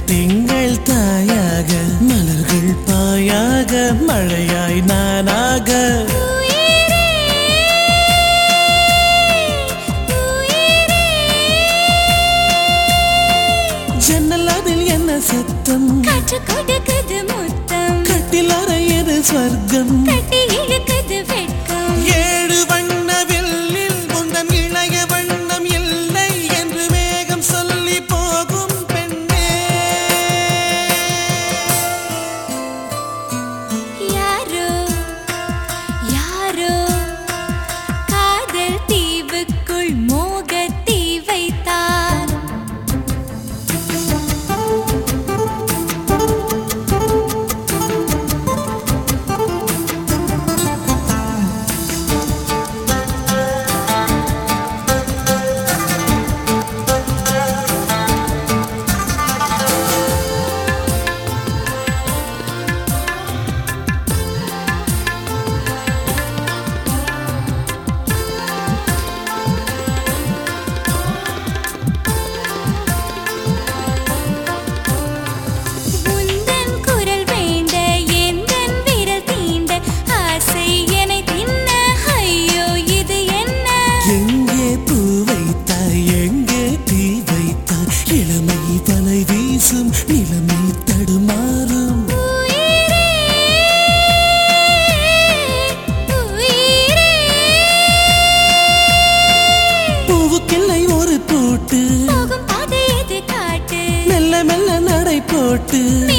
திங்கள் தாயாக மலர்கள் பாயாக மழையாய் நானாக உயிரே உயிரே ஜன்னல் அதில் என்ன சத்தம் காற்று கொடுக்குது முத்தம் கட்டில் அறையது ஸ்வர்க்கம் கட்டி இழுக்குது வெட்கம் ஏழு வண்ண வில்லில் உந்தன் இளைய வண்ணம் இல்லை என்று வேகம் சொல்லி போகும் பெண்ணே யாரோ யாரோ காதல் தீவுக்குள் மோகத்தீ வைத்தார் உந்தன் குரல் வேண்ட எந்தன் விரல் தீண்ட ஆசை என்னை தின்ன ஐயோ இது என்ன எங்கே பூ வைத்தாய் எங்கே தீ வைத்தாய் இளமை வலை வீசும் நிலைமை தடுமாறும் உயிரே உயிரே பூவுக்கில்லை ஒரு பூட்டு போகும் பாதை எது காட்டு மெல்ல மெல்ல நடை போட்டு